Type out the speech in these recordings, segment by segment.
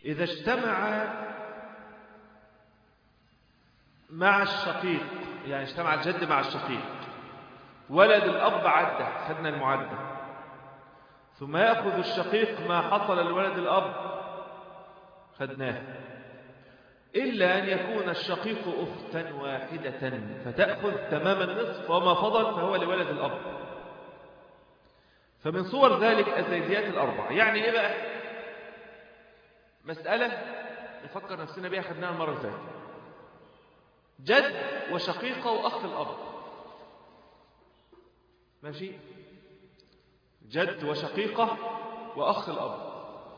إذا اجتمع مع الشقيق يعني اجتمع الجد مع الشقيق ولد الأب عدة خدنا المعدة ثم يأخذ الشقيق ما حصل لولد الأب خدناه إلا أن يكون الشقيق أختا واحدة فتأخذ تمام النصف وما فضل فهو لولد الأب فمن صور ذلك الزيديات الأربع يعني إيه بقى مسألة نفكر نفسنا بها خدناها المرة اللي فاتت جد وشقيقة وأخ الأب ماشي جد وشقيقة وأخ الأب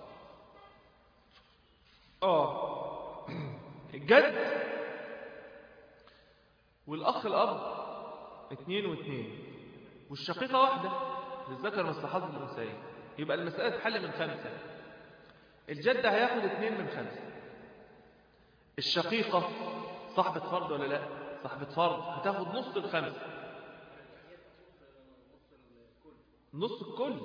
آه الجد والأخ الأب اتنين واتنين والشقيقة واحدة للذكر مستحض الأنثيين يبقى المسألة تحل من خمسة الجد هياخد اتنين من خمسة الشقيقة صاحبة فرض ولا لا صاحبة فرض هتاخد نص الخمسة نص الكل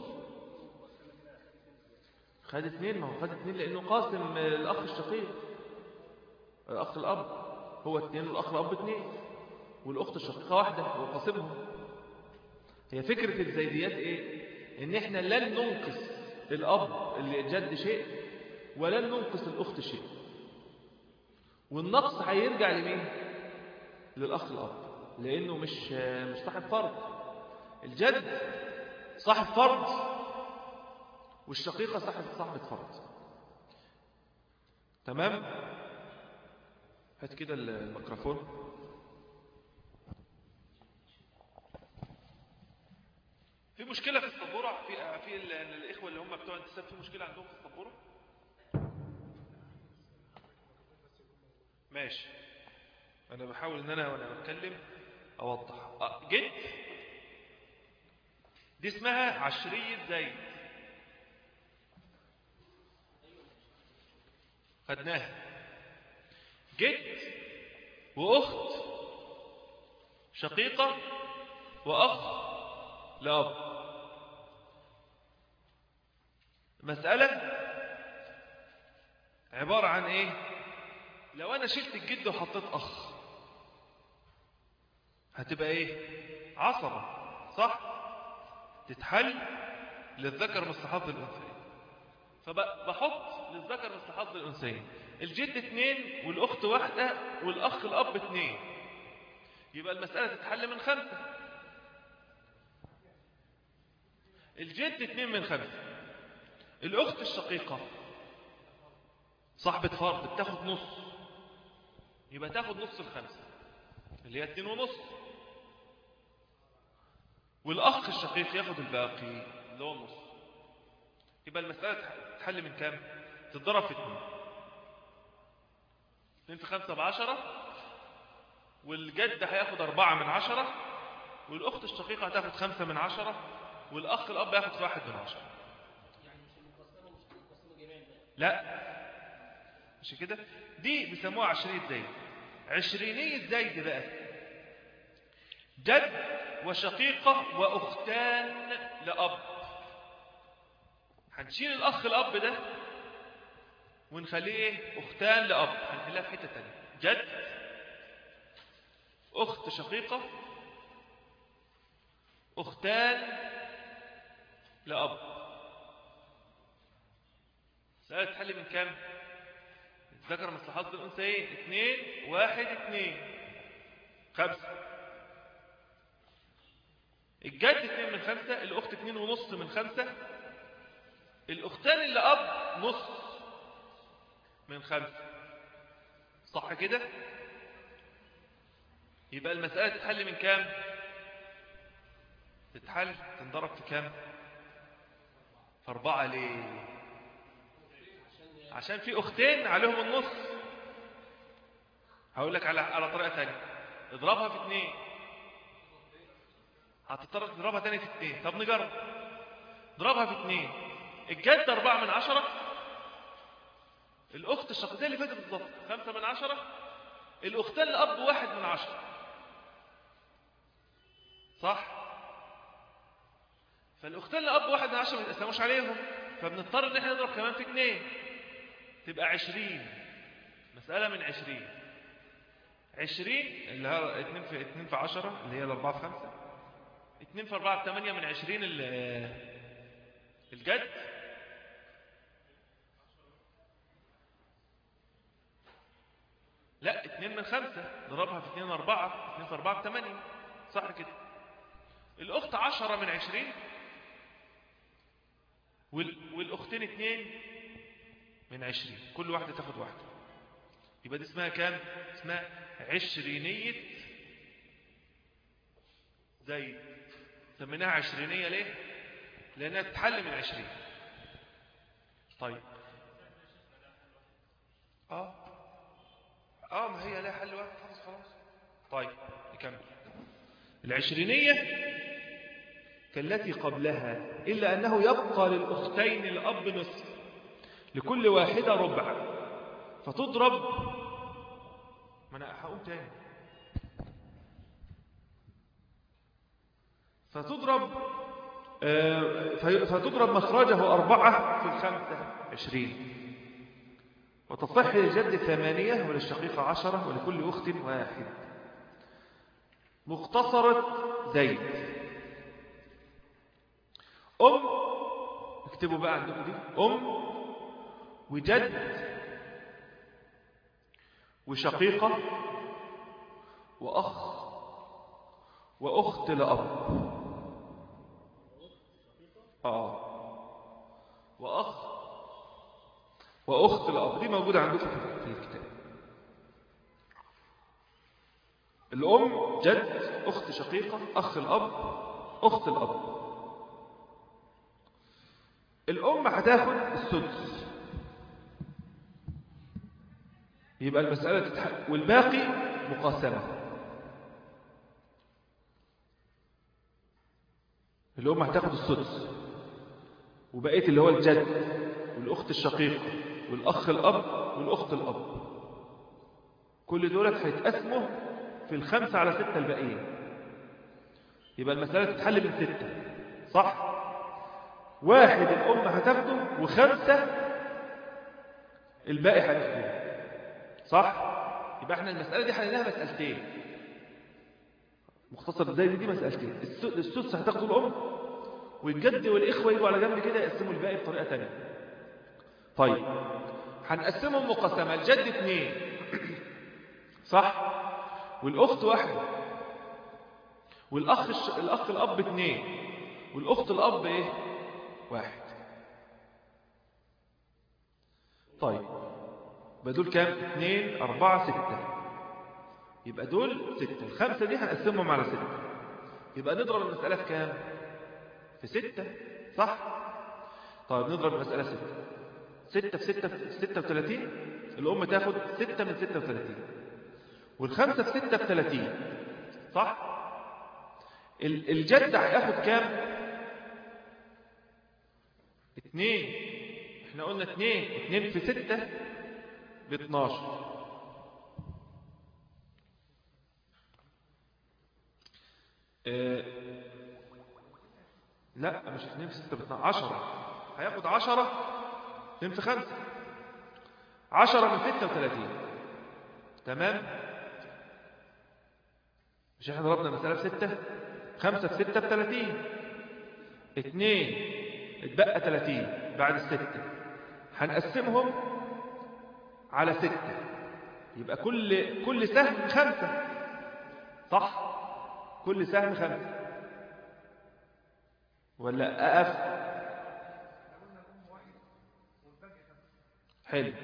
خد اتنين ما هو خد اتنين لأنه قاسم الأخ الشقيق الأخ الأب هو اتنين والأخ الأب اتنين والأخت الشقيقة واحدة هو قاسمهم هي فكرة الزيديات ايه ان احنا لن ننقص الأب اللي جد شيء ولن ننقص الأخت شيء والنقص هيرجع لمين للأخ الأب لأنه مش مش صاحب فرض الجد صاحب فرض والشقيقة صاحب صاحبة فرض تمام هات كده الميكروفون في مشكلة في السبورة في في الإخوة اللي هم بتوع انتساب في مشكلة عندهم في السبورة ماشي أنا بحاول إن أنا وأنا بتكلم أوضح جد دي اسمها عشرية زيد خدناها جد وأخت شقيقة وأخ لأب مسألة عبارة عن إيه لو أنا شلت الجد وحطيت أخ هتبقى إيه عصبة صح تتحل للذكر مستحض الأنثيين فبحط للذكر مستحض الأنثيين الجد اتنين والأخت واحدة والأخ الأب اتنين يبقى المسألة تتحل من خمسة الجد اتنين من خمسة الأخت الشقيقة صاحبة فرض بتاخد نص يبقى تاخد نص الخمسة اللي هي اتنين ونص والأخ الشقيق ياخد الباقي اللي هو النص يبقى المسألة تحل من كام تتضرب في اتنين اتنين في خمسة بعشرة والجد هياخد أربعة من عشرة والأخت الشقيقة هتاخد خمسة من عشرة والأخ الأب ياخد واحد من عشرة لا مش كده دي بيسموها عشرية زيد عشرينية زيد بقى جد وشقيقة وأختان لأب هنشيل الأخ الأب ده ونخليه إيه أختان لأب هنحلها في حتة تانية جد أخت شقيقة أختان لأب سألت تحل من كام ذكر مصلحات الأنثيين اثنين واحد اثنين خمسة الجد اثنين من خمسة الأخت اثنين ونص من خمسة الأختان اللي أب نص من خمسة صح كده يبقى المسألة تتحل من كام تتحل تنضرب في كام في أربعة ليه عشان في أختين عليهم النص هقول لك على على طريقة تانية اضربها في اتنين هتضطر تضربها تاني في اتنين طب نجرب اضربها في اتنين الجد أربعة من عشرة الأخت الشقيقة اللي فاتت بالظبط خمسة من عشرة الأختان الأب واحد من عشرة صح فالأختان الأب واحد من عشرة ما يتقسموش عليهم فبنضطر ان احنا نضرب كمان في اتنين تبقى عشرين مسألة من عشرين عشرين اللي هي اتنين في اتنين في عشرة اللي هي الأربعة في خمسة اتنين في أربعة في تمانية من عشرين ال- الجد لا اتنين من خمسة ضربها في اتنين أربعة اتنين في أربعة في تمانية صح كده الأخت عشرة من عشرين وال... والأختين اتنين من عشرين كل واحدة تاخد واحدة يبقى دي اسمها كام اسمها عشرينية زيد سميناها عشرينية ليه لأنها تتحل من عشرين طيب اه اه ما هي لها حل واحد خلاص خلاص طيب نكمل العشرينية كالتي قبلها إلا أنه يبقى للأختين الأب نصف لكل واحدة ربع فتضرب ما أنا هقوم تاني فتضرب آه، في- فتضرب مخرجه أربعة في الخمسة عشرين وتصح للجد ثمانية وللشقيقة عشرة ولكل أخت واحد مختصرة زيد أم اكتبوا بقى عندكم دي أم وجد وشقيقة وأخ وأخت لأب آه وأخ وأخت الأب دي موجودة عندكم في الكتاب الأم جد أخت شقيقة أخ الأب أخت الأب الأم هتاخد السدس يبقى المسألة تتح... والباقي مقاسمة الأم هتاخد السدس وبقيت اللي هو الجد والأخت الشقيقة والأخ الأب والأخت الأب كل دولت هيتقسموا في الخمسة على ستة الباقيين يبقى المسألة تتحل من ستة صح واحد الأم هتاخده وخمسة الباقي هياخده صح يبقى احنا المسألة دي حليناها مسألتين مختصر ازاي دي مسألتين الس- السدس هتاخده الأم والجد والإخوة يجوا على جنب كده يقسموا الباقي بطريقة تانية طيب هنقسمهم مقسمة الجد اثنين صح والأخت واحدة والأخ الش... الأخ الأب اثنين والأخت الأب إيه واحد طيب يبقى دول كام اثنين أربعة ستة يبقى دول ستة الخمسة دي هنقسمهم على ستة يبقى نضرب المسألة في كام في ستة صح طيب نضرب المسألة ستة ستة في ستة في ستة وثلاثين الأم تاخد ستة من ستة وثلاثين والخمسة في ستة في ثلاثين صح ال- الجد هياخد كام اتنين احنا قلنا اتنين اتنين في ستة باتناشر اه لا مش اتنين في ستة باتناشر عشرة هياخد عشرة اتنين في خمسة عشرة من ستة وثلاثين تمام مش احنا ضربنا المسألة في ستة خمسة في ستة بثلاثين اتنين اتبقى ثلاثين بعد الستة هنقسمهم على ستة يبقى كل كل سهم خمسة صح كل سهم خمسة ولا أقف حلو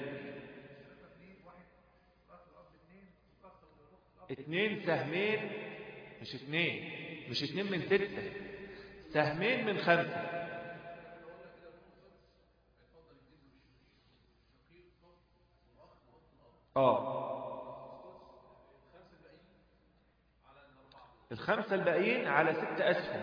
اتنين سهمين مش اتنين مش اتنين من ستة سهمين من خمسة اه الخمسة الباقيين على ست أسهم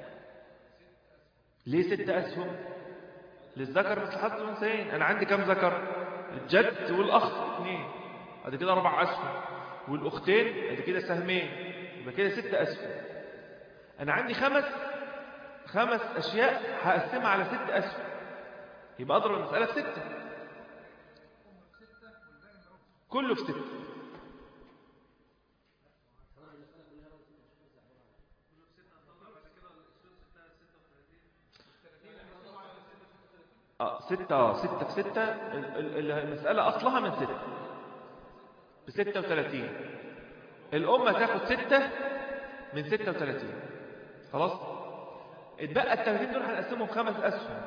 ليه ست أسهم للذكر مثل حظ الأنثيين أنا عندي كم ذكر الجد والأخ اثنين ادي كده أربع أسهم والأختين ادي كده سهمين يبقى كده ست أسهم أنا عندي خمس خمس أشياء هقسمها على ست أسهم يبقى أضرب المسألة في ستة كله في ستة اه ستة اه ستة في ستة ال- ال- المسألة أصلها من ستة بستة وثلاثين الأم هتاخد ستة من ستة وثلاثين خلاص اتبقى الثلاثين دول هنقسمهم خمس أسهم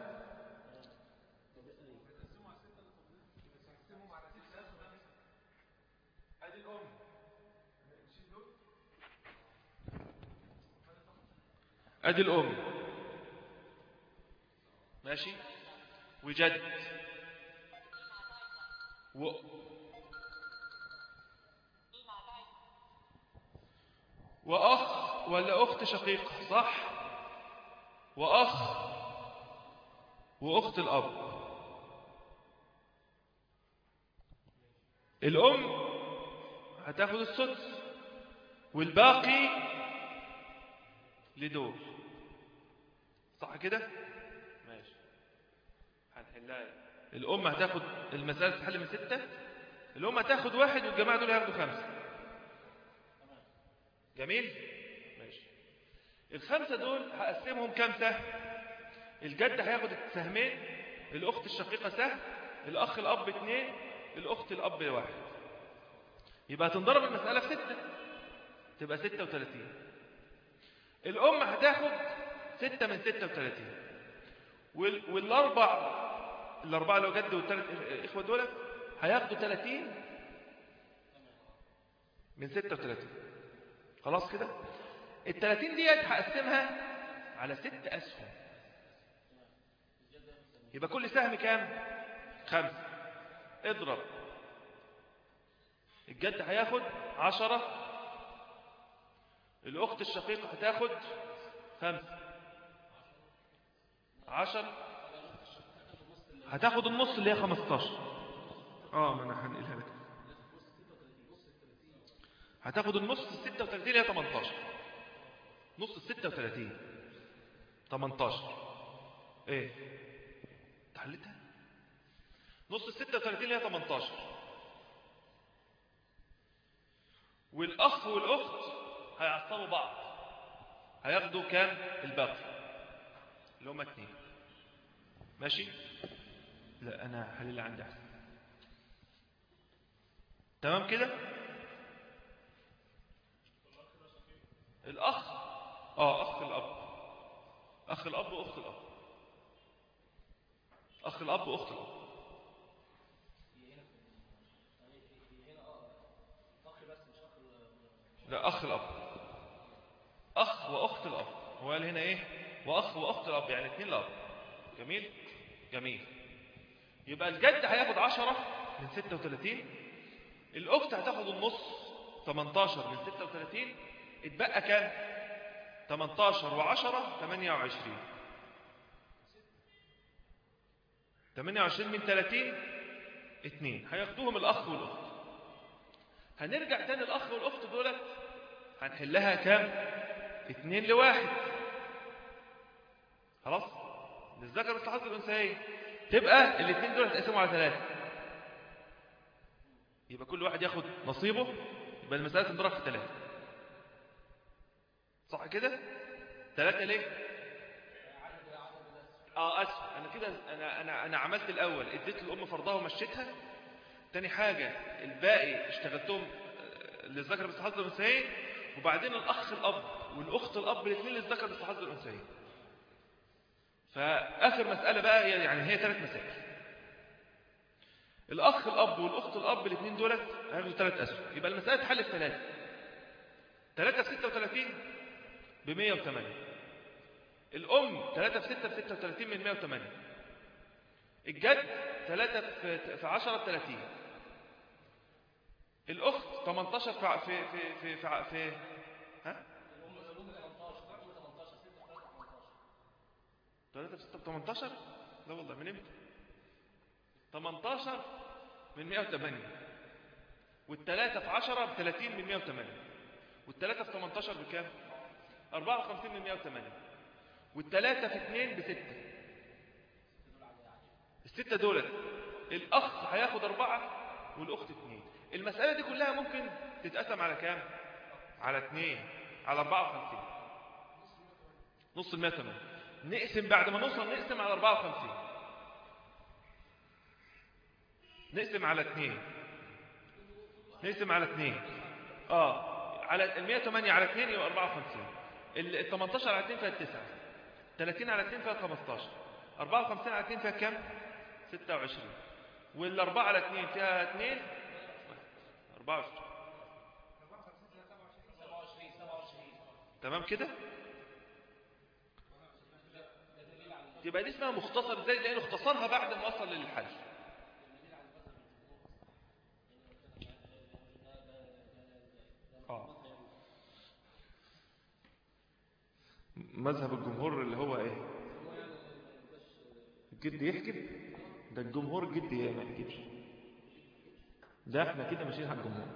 ادي الام ماشي وجد و... واخ ولا اخت شقيقه صح واخ واخت الاب الام هتاخد السدس والباقي لدول صح كده ماشي هنحلها الأم هتاخد المسألة تتحل من ستة الأم هتاخد واحد والجماعة دول هياخدوا خمسة جميل ماشي الخمسة دول هقسمهم كام سهم الجد هياخد سهمين الأخت الشقيقة سهم الأخ الأب اتنين الأخت الأب واحد يبقى هتنضرب المسألة في ستة تبقى ستة وثلاثين الأم هتاخد ستة من ستة وثلاثين وال- والأربع الأربعة لو جد والثلاث إخوة دول هياخدوا ثلاثين من ستة وثلاثين خلاص كده الثلاثين ديت هقسمها على ست أسهم يبقى كل سهم كام خمسة اضرب الجد هياخد عشرة الأخت الشقيقة هتاخد خمسة عشر هتاخد النص اللي هي خمستاشر اه ما انا هنقلها لك هتاخد النص الستة وثلاثين اللي هي تمنتاشر نص الستة وثلاثين تمنتاشر ايه تحلتها نص الستة وثلاثين اللي هي تمنتاشر والأخ والأخت هيعصبوا بعض هياخدوا كام الباقي اللي هما اتنين ماشي لا انا هل اللي عندي احسن تمام كده الاخ اه اخ الاب اخ الاب واخت الاب اخ الاب واخت الاب لا اخ الاب اخ واخت الاب هو قال هنا ايه واخ واخت الاب يعني اتنين الاب جميل جميل يبقى الجد هياخد عشرة من ستة وثلاثين الاخت هتاخد النص 18 من 36 اتبقى كام 18 و10 28 28 من 30 2 هياخدوهم الاخ والاخت هنرجع تاني الاخ والاخت دولت هنحلها كام 2 لواحد خلاص للذكر مثل حظ الانثيين تبقى الاثنين دول هتقسموا على ثلاثة يبقى كل واحد ياخد نصيبه يبقى المسألة تنضرب في ثلاثة صح كده ثلاثة ليه اه اسف انا كده انا انا انا عملت الاول اديت الام فرضها ومشيتها تاني حاجة الباقي اشتغلتهم آه، للذكر مثل حظ الانثيين وبعدين الاخ الاب والاخت الاب الاثنين للذكر مثل حظ الانثيين فآخر مسألة بقى هي يعني هي ثلاث مسائل الأخ الأب والأخت الأب الاثنين دولت هياخدوا ثلاث أسهم يبقى المسألة تحل في ثلاثة ثلاثة في ستة وثلاثين بمية وثمانية الأم ثلاثة في ستة في ستة وثلاثين من مية وثمانية الجد ثلاثة في في عشرة بثلاثين الأخت 18 في في في في, في, في ها 3 في 6 ب 18 لا والله من امتى 18 من 108 والثلاثة في 10 ب 30 من 108 والثلاثة في 18 بكام 54 من 108 والثلاثة في 2 بستة الستة دولت الأخ هياخد أربعة والأخت اتنين المسألة دي كلها ممكن تتقسم على كام على اتنين على 54 نص ال 108 نقسم بعد ما نوصل نقسم على 54 نقسم على اتنين نقسم على اتنين اه على ال 108 على 2 يبقى 54 ال 18 على 2 فيها 9 30 على 2 فيها 15 54 على 2 فيها كام 26 والأربعة على 2 فيها 2 24 تمام كده يبقى دي اسمها مختصر ازاي لانه اختصرها بعد ما وصل للحل اه مذهب الجمهور اللي هو ايه الجد يحجب ده الجمهور الجد ما يحجبش ده احنا كده ماشيين على الجمهور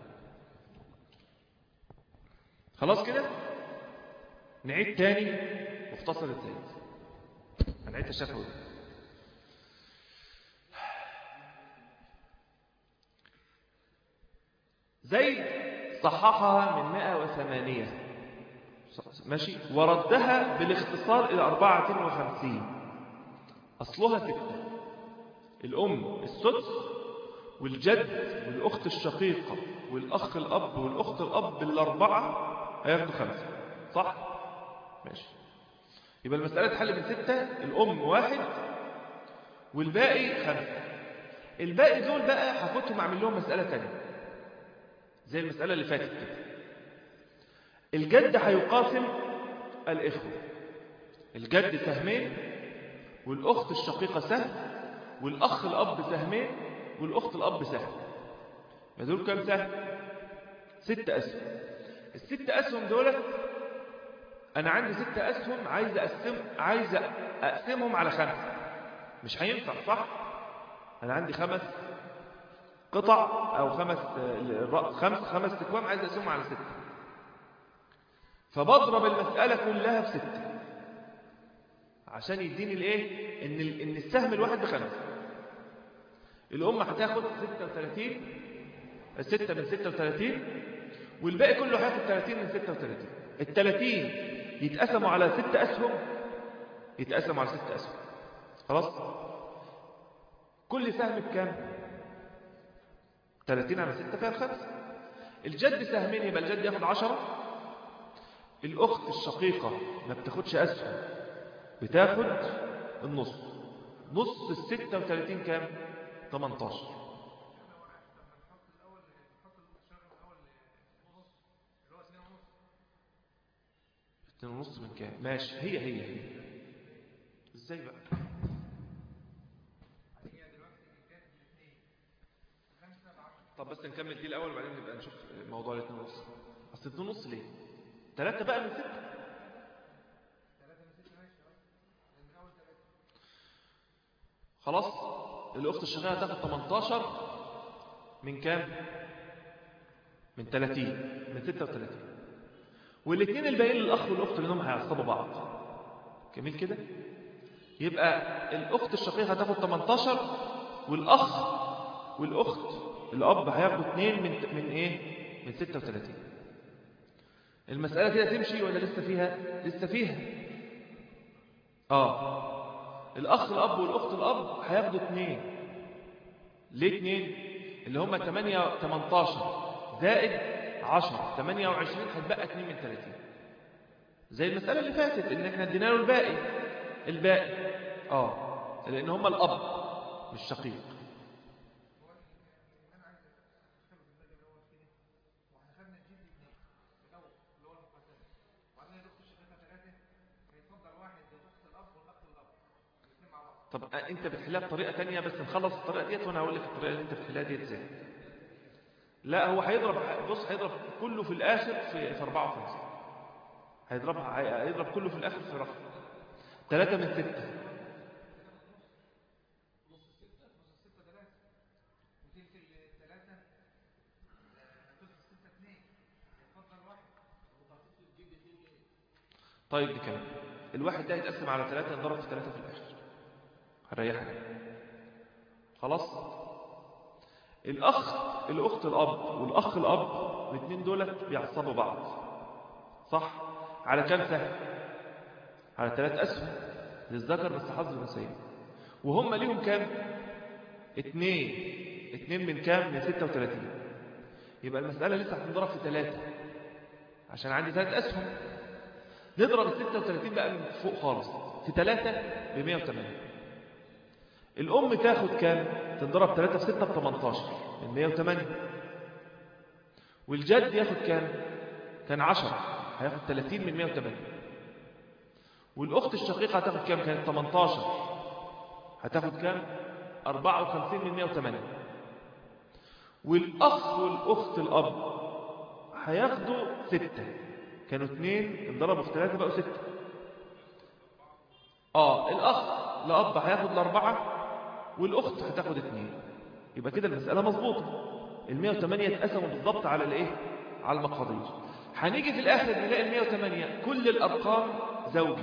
خلاص كده نعيد تاني مختصر الزيت هنعيد الشفوي زيد صححها من 108 ماشي وردها بالاختصار إلى 54 أصلها ستة الأم السدس والجد والأخت الشقيقة والأخ الأب والأخت الأب الأربعة هياخدوا خمسة صح؟ ماشي يبقى المسألة تحل من ستة الأم واحد والباقي خمسة الباقي دول بقى هاخدهم أعمل لهم مسألة تانية زي المسألة اللي فاتت كده الجد هيقاسم الإخوة الجد سهمين والأخت الشقيقة سهم والأخ الأب سهمين والأخت الأب سهم ما دول كام سهم ست أسهم الست أسهم دولت أنا عندي ست أسهم عايز أقسم عايز أقسمهم على خمسة مش هينفع صح أنا عندي خمس قطع أو خمس خمس خمس تكوام عايز أقسمهم على ستة فبضرب المسألة كلها في ستة عشان يديني الايه ان ان السهم الواحد بخمسة الأم هتاخد 36 ستة من 36 والباقي كله هياخد 30 من 36 ال 30 يتقسموا على ست أسهم يتقسموا على ست أسهم خلاص كل سهم بكام 30 على 6 فيها الخمسة الجد سهمين يبقى الجد ياخد 10 الأخت الشقيقة ما بتاخدش أسهم بتاخد النص نص ال 36 كام 18 اتنين ونص من كام ماشي هي هي هي ازاي بقى طب بس نكمل دي الاول وبعدين نبقى نشوف موضوع الاتنين ونص اصل اتنين ونص ليه ثلاثة بقى من ستة خلاص الاخت الشقيقه هتاخد 18 من كام من 30 من 36 والاثنين الباقيين للاخ والاخت لانهم هيعصبوا بعض جميل كده يبقى الاخت الشقيقه هتاخد 18 والاخ والاخت الاب هياخدوا 2 من من ايه من 36 المساله كده تمشي ولا لسه فيها لسه فيها اه الأخ الأب والأخت الأب هياخدوا اثنين ليه اثنين اللي هم 8 18 زائد 10 28 هتبقى 2 من 30 زي المسألة اللي فاتت ان احنا ادينا له الباقي الباقي اه لان هم الأب مش شقيق طب انت بتحلها بطريقه تانية بس نخلص الطريقه ديت وانا هقول لك الطريقه اللي انت بتحلها ديت ازاي لا هو هيضرب بص هيضرب كله في الاخر في, في 54 هيضربها هيضرب كله في الاخر في رقم 3 من 6 طيب دي كمان الواحد ده يتقسم على ثلاثة ينضرب في ثلاثة في الآخر هريحك خلاص الأخ الأخت الأب والأخ الأب الاثنين دول بيعصبوا بعض صح على كام سهم على ثلاث أسهم للذكر بس حظ الأنثيين وهم ليهم كام اتنين اتنين من كام من 36 يبقى المسألة لسه هتنضرب في ثلاثة عشان عندي ثلاث أسهم نضرب ال 36 بقى من فوق خالص في ثلاثة ب 108 الأم تاخد كام تنضرب 3 في 6 ب 18 من 108 والجد ياخد كام كان 10 هياخد 30 من 108 والأخت الشقيقة هتاخد كام كانت 18 هتاخد كام 54 من 108 والأخ والأخت الأب هياخدوا 6 كانوا 2 انضربوا في 3 بقوا 6 آه الأخ لأب هياخد الأربعة والأخت هتاخد 2 يبقى كده المسألة مظبوطة ال 108 اتقسموا بالضبط على الايه على المقادير هنيجي في الآخر نلاقي ال 108 كل الأرقام زوجي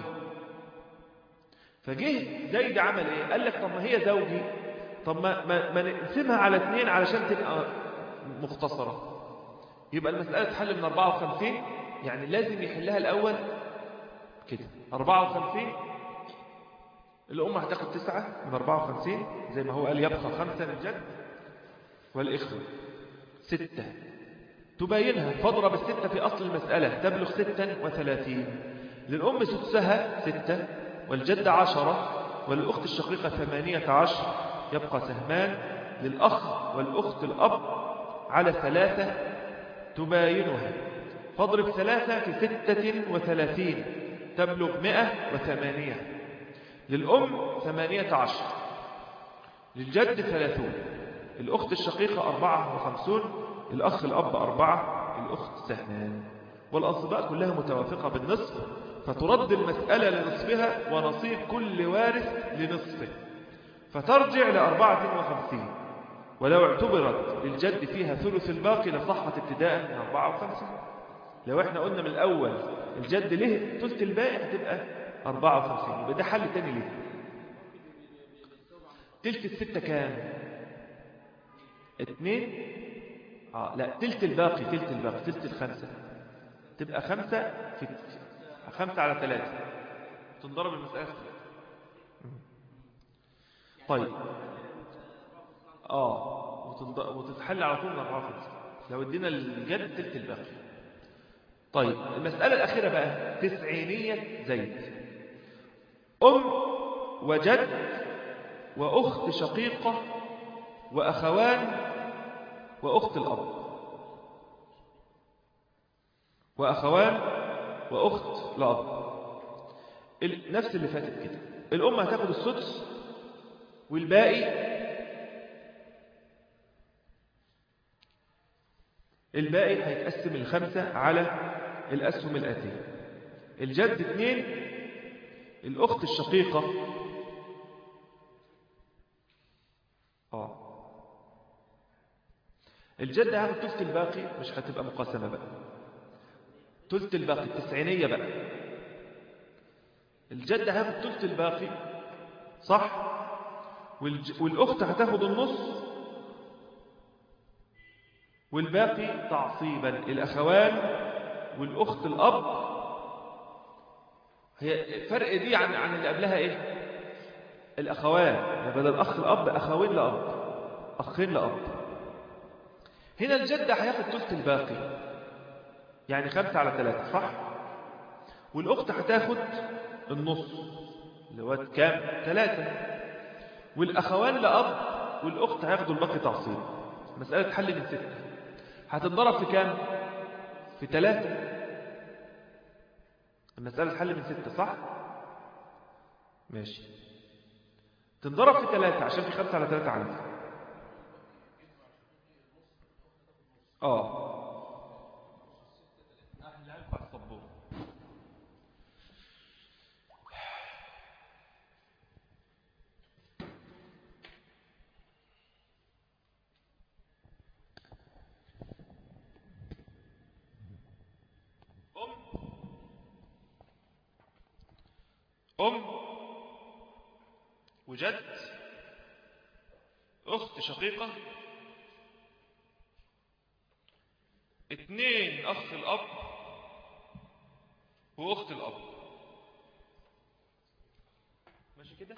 فجه زيد عمل ايه قال لك طب ما هي زوجي طب ما, ما, ما نقسمها على اثنين علشان تبقى مختصرة يبقى المسألة تحل من 54 يعني لازم يحلها الأول كده 54 الأم هتاخد تسعة من 54 زي ما هو قال يبقى خمسة للجد والإخوة ستة تباينها فاضرب الستة في أصل المسألة تبلغ ستا وثلاثين للأم سدسها ستة والجد عشرة وللأخت الشقيقة ثمانية عشر يبقى سهمان للأخ والأخت الأب على ثلاثة تباينها فاضرب ثلاثة في ستة وثلاثين تبلغ مئة وثمانية للأم ثمانية عشر للجد ثلاثون الأخت الشقيقة أربعة وخمسون الأخ الأب أربعة الأخت سهمان والأصدقاء كلها متوافقة بالنصف فترد المسألة لنصفها ونصيب كل وارث لنصفه فترجع لأربعة وخمسين ولو اعتبرت للجد فيها ثلث الباقي لصحت ابتداء من أربعة وخمسين لو احنا قلنا من الأول الجد له ثلث الباقي هتبقى أربعة وخمسين يبقى ده حل تاني ليه تلت الستة كام اتنين آه لا تلت الباقي تلت الباقي تلت الخمسة تبقى خمسة في خمسة على ثلاثة تنضرب المسألة في ثلاثة طيب اه وتتحل على طول من أربعة وخمسة لو ادينا الجد تلت الباقي طيب المسألة الأخيرة بقى تسعينية زيد أم وجد وأخت شقيقة وأخوان وأخت الأب وأخوان وأخت الأب نفس اللي فاتت كده الأم هتاخد السدس والباقي الباقي هيتقسم الخمسة على الأسهم الآتية الجد اثنين الأخت الشقيقة آه الجد هاخد تلت الباقي مش هتبقى مقاسمة بقى تلت الباقي التسعينية بقى الجد هاخد تلت الباقي صح والج... والأخت هتاخد النص والباقي تعصيبا الأخوان والأخت الأب هي الفرق دي عن عن اللي قبلها إيه الأخوان بدل الأخ الأب أخوين لأب أخين لأب هنا الجد هياخد تلت الباقي يعني خمسة على ثلاثة صح والأخت هتاخد النص اللي هو كام ثلاثة والأخوان لأب والأخت هياخدوا الباقي تعصيب مسألة حل من ستة هتنضرب في كام في ثلاثة المسألة حل من ستة صح ماشي تنضرب في ثلاثة عشان في خمسة على ثلاثة عندي اه أم وجد أخت شقيقة اتنين أخ الأب وأخت الأب ماشي كده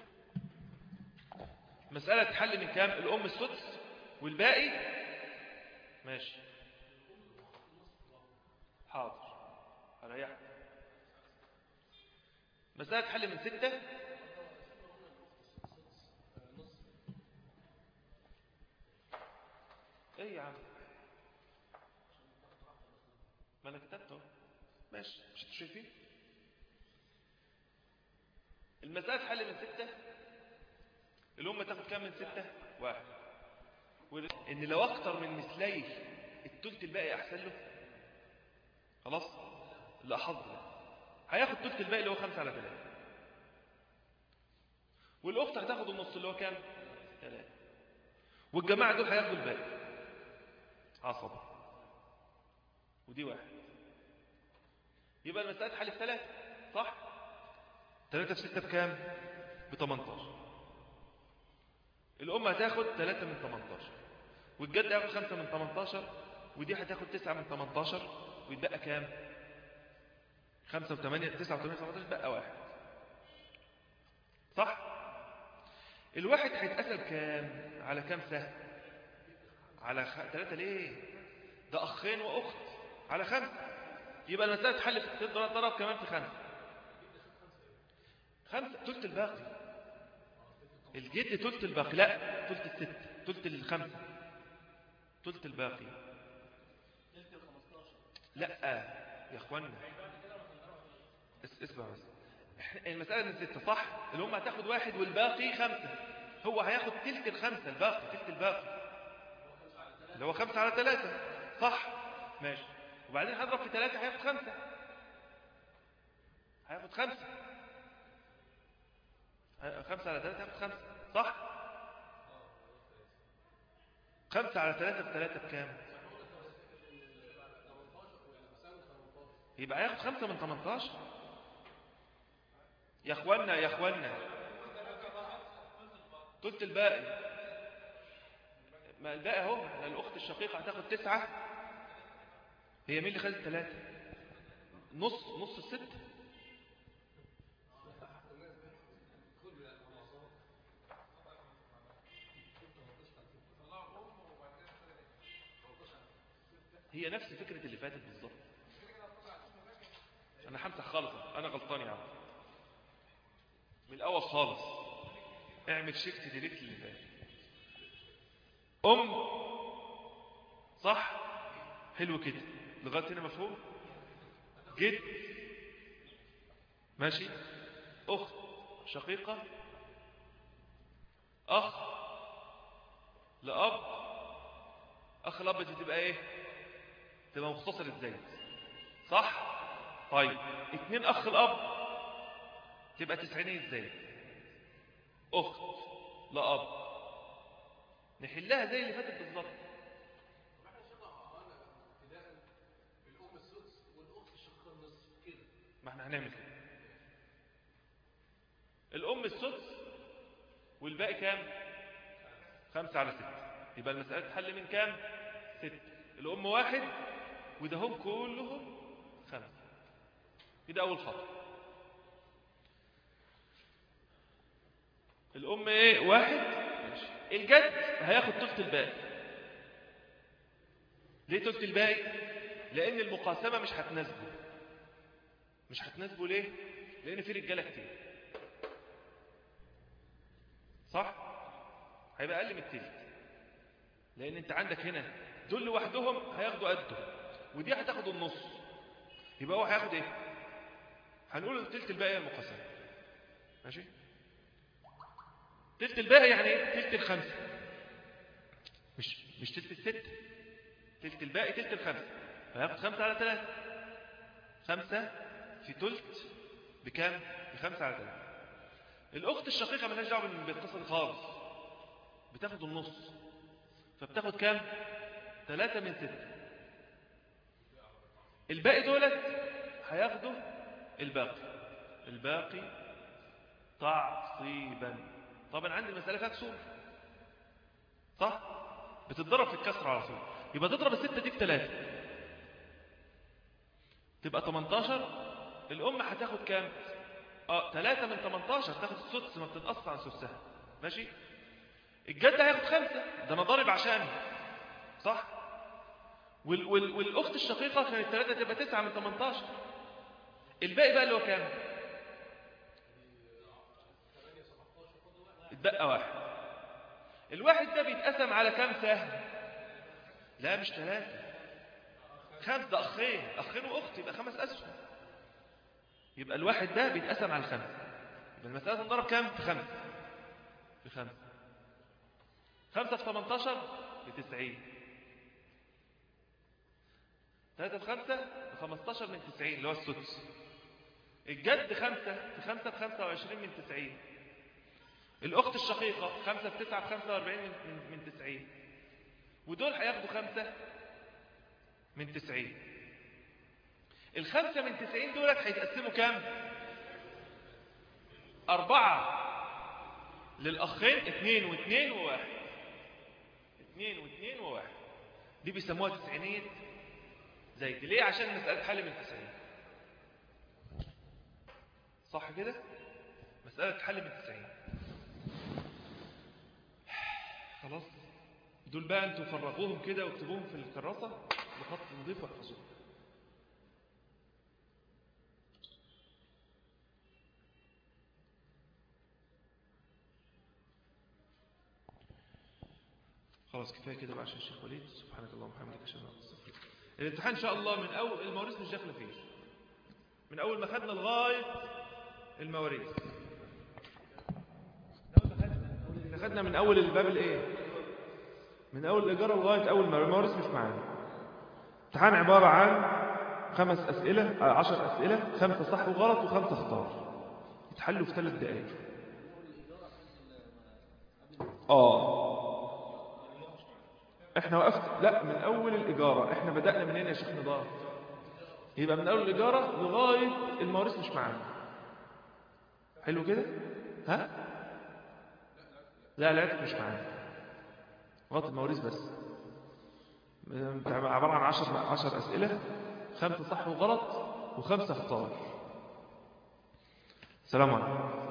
مسألة تحل من كام الأم السدس والباقي ماشي حاضر هريح مسألة تحل من ستة ايه يا عم ما انا كتبته ماشي مش انتوا شايفين المسألة تحل من ستة الأمة تاخد كام من ستة واحد إن لو أكتر من مثليه التلت الباقي أحسن له خلاص لا حظ له هياخد تلت الباقي اللي هو خمسة على ثلاثة والأخت هتاخد النص اللي هو كام ثلاثة والجماعة دول هياخدوا الباقي عصبة ودي واحد يبقى المسألة تحل في ثلاثة صح ثلاثة في ستة بكام ب 18 الأم هتاخد 3 من 18 والجد هياخد 5 من 18 ودي هتاخد 9 من 18 ويتبقى كام 5 و8 9 و8 18 بقى واحد صح الواحد هيتقسم كام على كام سهم على خ... 3 ليه ده أخين وأخت على خمسة يبقى المسألة تحل في تضرب كمان في خمسة خمسة تلت الباقي الجد تلت الباقي لا تلت الست تلت الخمسة تلت الباقي لا يا اخوانا اس- اسمع بس إحنا- المسألة من ستة صح الأم هتاخد واحد والباقي خمسة هو هياخد تلت الخمسة الباقي تلت الباقي اللي هو خمسة على ثلاثة صح ماشي وبعدين هضرب في ثلاثة هياخد خمسة هياخد خمسة هي- خمسة على ثلاثة هياخد خمسة صح خمسة على ثلاثة في ثلاثة بكام يبقى هياخد خمسة من 18 يا اخوانا يا اخوانا تلت الباقي ما الباقي اهو ما الاخت الشقيقه هتاخد تسعة هي مين اللي خدت ثلاثة نص نص الست هي نفس فكرة اللي فاتت بالظبط انا همسح خالص انا غلطان يا عم من الاول خالص اعمل شيفت ديليت اللي فات ام صح حلو كده لغايه هنا مفهوم جد ماشي اخت شقيقه اخ لاب اخ الاب دي تبقى ايه تبقى مختصر ازاي صح طيب اتنين اخ الاب تبقى تسعينية ازاي اخت لاب نحلها زي اللي فاتت بالظبط ما احنا هنعمل كده الام السدس والباقي كام خمسة على ستة يبقى المسألة تحل من كام ستة الام واحد وده هم كلهم خمسة كده اول خطوه الام ايه واحد ماشي الجد هياخد تلت الباقي ليه تلت الباقي لان المقاسمه مش هتناسبه مش هتناسبه ليه لان في رجاله كتير صح هيبقى اقل من التلت لان انت عندك هنا دول لوحدهم هياخدوا قده ودي هتاخد النص يبقى هو هياخد ايه هنقول التلت الباقي المقاسمه ماشي تلت الباقي يعني ايه تلت الخمسة مش مش تلت الست تلت الباقي تلت الخمسة فياخد خمسة على ثلاثة خمسة في تلت بكام بخمسة على ثلاثة الأخت الشقيقة مالهاش دعوة بالقصة دي خالص بتاخد النص فبتاخد كام ثلاثة من ستة الباقي دولت هياخدوا الباقي الباقي تعصيبا طبعا عندي المسألة فيها كسور صح بتتضرب في الكسر على طول يبقى تضرب الستة دي في ثلاثة تبقى 18 الأم هتاخد كام اه 3 من 18 تاخد السدس ما بتنقص عن سدسها ماشي الجد هياخد خمسة ده انا ضارب عشانه صح وال وال والاخت الشقيقة كانت 3 تبقى 9 من 18 الباقي بقى اللي هو كام اتبقى واحد الواحد ده بيتقسم على كام سهم لا مش ثلاثة خمس ده أخين أخين وأخت يبقى خمس أسهم يبقى الواحد ده بيتقسم على الخمسة يبقى المسألة تنضرب كام في خمسة في خمسة خمسة في 18 في 90 ثلاثة في خمسة في 15 من 90 اللي هو السدس الجد خمسة في خمسة في 25 من 90 الأخت الشقيقة خمسة في تسعة في خمسة واربعين من, من, من تسعين ودول هياخدوا خمسة من تسعين الخمسة من تسعين دولت هيتقسموا كام أربعة للأخين اتنين واتنين وواحد اتنين واتنين وواحد دي بيسموها تسعينية زيت ليه عشان مسألة حل من تسعين صح كده مسألة حل من تسعين خلاص دول بقى انتوا فرغوهم كده واكتبوهم في الكراسة بخط نظيف واحفظوهم خلاص كفايه كده بقى عشان الشيخ وليد سبحانك اللهم وبحمدك اشهد ان لا اله الا انت استغفرك الامتحان ان شاء الله من اول المواريث مش داخله فيه من اول ما خدنا لغايه المواريث احنا خدنا من اول الباب الايه من اول الاجاره لغايه اول ما المواريث مش معانا امتحان عباره عن خمس اسئله عشر اسئله خمسه صح وغلط وخمسه اختار يتحلوا في ثلاث دقائق اه احنا وقفت لا من اول الاجاره احنا بدانا منين يا شيخ نضاف يبقى من اول الاجاره لغايه المواريث مش معانا حلو كده ها لا العتق مش معانا لغايه المواريث بس عباره عن 10 10 اسئله خمسه صح وغلط وخمسه اختار السلام عليكم